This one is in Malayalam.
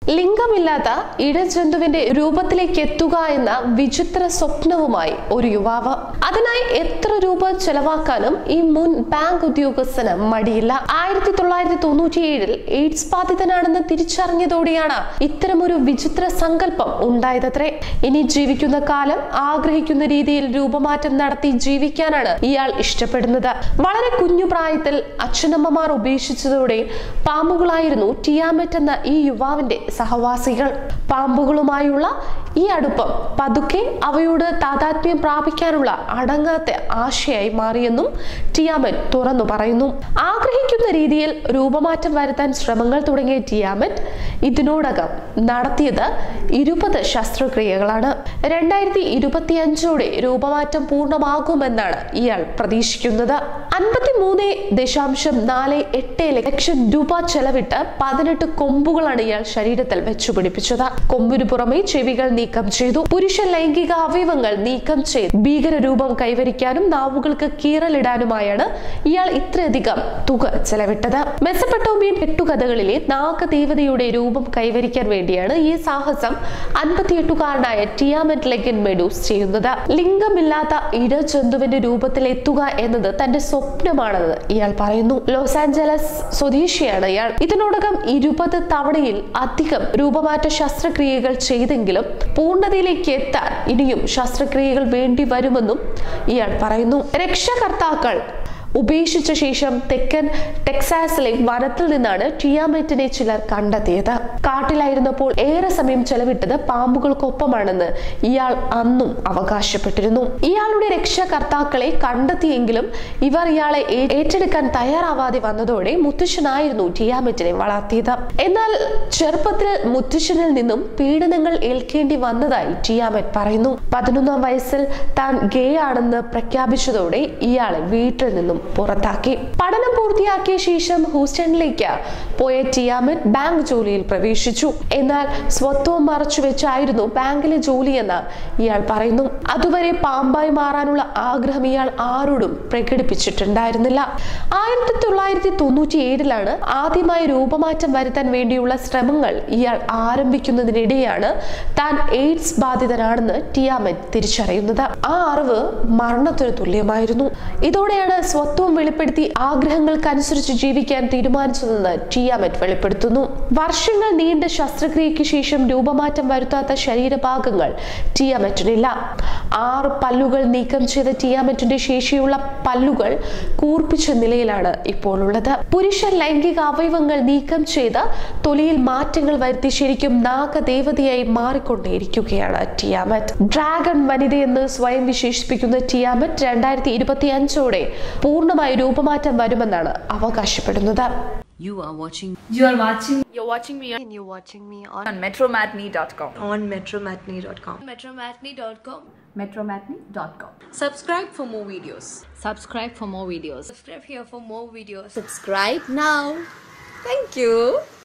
ലിംഗമില്ലാത്ത ഇഴജന്തുവിന്റെ രൂപത്തിലേക്ക് എത്തുക എന്ന വിചിത്ര സ്വപ്നവുമായി ഒരു യുവാവ് അതിനായി എത്ര രൂപ ചെലവാക്കാനും ഈ മുൻ ബാങ്ക് ഉദ്യോഗസ്ഥന് മടിയില്ല ആയിരത്തി തൊള്ളായിരത്തി തൊണ്ണൂറ്റിയേഴിൽ എയ്ഡ്സ് ബാധിതനാണെന്ന് തിരിച്ചറിഞ്ഞതോടെയാണ് ഇത്തരമൊരു വിചിത്ര സങ്കല്പം ഉണ്ടായതത്രേ ഇനി ജീവിക്കുന്ന കാലം ആഗ്രഹിക്കുന്ന രീതിയിൽ രൂപമാറ്റം നടത്തി ജീവിക്കാനാണ് ഇയാൾ ഇഷ്ടപ്പെടുന്നത് വളരെ കുഞ്ഞു പ്രായത്തിൽ അച്ഛനമ്മമാർ ഉപേക്ഷിച്ചതോടെ പാമ്പുകളായിരുന്നു ടിയാമെറ്റ് എന്ന ഈ യുവാവിന്റെ സഹവാസികൾ പാമ്പുകളുമായുള്ള ഈ അടുപ്പം പതുക്കെ അവയോട് താതാത്മ്യം പ്രാപിക്കാനുള്ള അടങ്ങാത്ത ആശയായി മാറിയെന്നും ടിയാമറ്റ് തുറന്നു പറയുന്നു ആഗ്രഹിക്കുന്ന രീതിയിൽ രൂപമാറ്റം വരുത്താൻ ശ്രമങ്ങൾ തുടങ്ങിയ ടിയാമറ്റ് ഇതിനോടകം നടത്തിയത് ഇരുപത് ശസ്ത്രക്രിയകളാണ് രണ്ടായിരത്തി ഇരുപത്തി അഞ്ചോടെ രൂപമാറ്റം പൂർണ്ണമാകുമെന്നാണ് ഇയാൾ പ്രതീക്ഷിക്കുന്നത് അൻപത്തി മൂന്ന് ദശാംശം നാല് എട്ട് ലക്ഷം രൂപ ചെലവിട്ട് പതിനെട്ട് കൊമ്പുകളാണ് ഇയാൾ ശരീരത്തിൽ വെച്ചുപിടിപ്പിച്ചത് കൊമ്പിനു പുറമെ ചെവികൾ നീക്കം ചെയ്തു പുരുഷ ലൈംഗിക അവയവങ്ങൾ നീക്കം ചെയ്ത് ഭീകരരൂപം കൈവരിക്കാനും നാവുകൾക്ക് കീറലിടാനുമായാണ് ഇയാൾ ഇത്രയധികം തുക ചെലവിട്ടത് മെസ്സപ്പെട്ടോമിയൻ കെട്ടുകഥകളിലെ നാഗദേവതയുടെ രൂപം കൈവരിക്കാൻ വേണ്ടിയാണ് ഈ സാഹസം അൻപത്തിയെട്ടുകാരനായ ടിയാമെറ്റ് ലെഗൻ മെഡൂസ് ചെയ്യുന്നത് ലിംഗമില്ലാത്ത ഇടജന്തുവിന്റെ രൂപത്തിൽ എത്തുക എന്നത് തന്റെ സ്വപ്നമാണെന്ന് ഇയാൾ പറയുന്നു ലോസ് ആഞ്ചലസ് സ്വദേശിയാണ് ഇയാൾ ഇതിനോടകം ഇരുപത് തവണയിൽ അധികം രൂപമാറ്റ ശസ്ത്രക്രിയകൾ ചെയ്തെങ്കിലും പൂർണ്ണതയിലേക്ക് എത്താൻ ഇനിയും ശസ്ത്രക്രിയകൾ വേണ്ടി വരുമെന്നും ഇയാൾ പറയുന്നു രക്ഷകർത്താക്കൾ ഉപേക്ഷിച്ച ശേഷം തെക്കൻ ടെക്സാസിലെ വനത്തിൽ നിന്നാണ് ടിയാമെറ്റിനെ ചിലർ കണ്ടെത്തിയത് കാട്ടിലായിരുന്നപ്പോൾ ഏറെ സമയം ചെലവിട്ടത് പാമ്പുകൾക്കൊപ്പമാണെന്ന് ഇയാൾ അന്നും അവകാശപ്പെട്ടിരുന്നു ഇയാളുടെ രക്ഷകർത്താക്കളെ കണ്ടെത്തിയെങ്കിലും ഇവർ ഇയാളെ ഏ- ഏറ്റെടുക്കാൻ തയ്യാറാവാതെ വന്നതോടെ മുത്തശ്ശനായിരുന്നു ടിയാമെറ്റിനെ വളർത്തിയത് എന്നാൽ ചെറുപ്പത്തിൽ മുത്തശ്ശനിൽ നിന്നും പീഡനങ്ങൾ ഏൽക്കേണ്ടി വന്നതായി ടിയാമെറ്റ് പറയുന്നു പതിനൊന്നാം വയസ്സിൽ താൻ ഗേ ആണെന്ന് പ്രഖ്യാപിച്ചതോടെ ഇയാളെ വീട്ടിൽ നിന്നും പുറത്താക്കി പഠനം പൂർത്തിയാക്കിയ ശേഷം ഹൂസ്റ്റണിലേക്ക് പോയ ടിയാമെറ്റ് ബാങ്ക് ജോലിയിൽ പ്രവേശിച്ചു എന്നാൽ സ്വത്വം മറച്ചു വെച്ചായിരുന്നു ബാങ്കിലെ ജോലിയെന്ന് ഇയാൾ പറയുന്നു അതുവരെ പാമ്പായി മാറാനുള്ള ആഗ്രഹം ഇയാൾ ആരോടും പ്രകടിപ്പിച്ചിട്ടുണ്ടായിരുന്നില്ല ആയിരത്തി തൊള്ളായിരത്തി തൊണ്ണൂറ്റി ഏഴിലാണ് ആദ്യമായി രൂപമാറ്റം വരുത്താൻ വേണ്ടിയുള്ള ശ്രമങ്ങൾ ഇയാൾ ആരംഭിക്കുന്നതിനിടെയാണ് താൻ എയ്ഡ്സ് ബാധിതനാണെന്ന് ടിയാമെറ്റ് തിരിച്ചറിയുന്നത് ആ അറിവ് മരണത്തിന് തുല്യമായിരുന്നു ഇതോടെയാണ് സ്വത്വം വെളിപ്പെടുത്തി ആഗ്രഹങ്ങൾക്കനുസരിച്ച് ജീവിക്കാൻ തീരുമാനിച്ചതെന്ന് ടിയാമെറ്റ് വെളിപ്പെടുത്തുന്നു വർഷങ്ങൾ നീണ്ട ശസ്ത്രക്രിയയ്ക്ക് ശേഷം രൂപമാറ്റം വരുത്താത്ത ശരീരഭാഗങ്ങൾ ടിയാമെറ്റിനില്ല ആറ് പല്ലുകൾ നീക്കം ചെയ്ത ടിയാമെറ്റിന്റെ ശേഷിയുള്ള പല്ലുകൾ കൂർപ്പിച്ച നിലയിലാണ് ഇപ്പോൾ ഉള്ളത് പുരുഷ ലൈംഗിക അവയവങ്ങൾ നീക്കം ചെയ്ത് തൊലിയിൽ മാറ്റങ്ങൾ വരുത്തി ശരിക്കും നാഗദേവതയായി മാറിക്കൊണ്ടേയിരിക്കുകയാണ് ടിയാമറ്റ് ഡ്രാഗൺ വനിതയെന്ന് സ്വയം വിശേഷിപ്പിക്കുന്ന ടിയാമറ്റ് രണ്ടായിരത്തി ഇരുപത്തി അഞ്ചോടെ പൂർണ്ണമായി രൂപമാറ്റം വരുമെന്നാണ് അവകാശപ്പെടുന്നത് You are watching You are watching You're watching me and you're watching me on on metromatney.com. on metromatney.com. metromatney.com Metromatney.com. Subscribe for more videos. subscribe for more videos subscribe here for more videos Subscribe now. Thank you.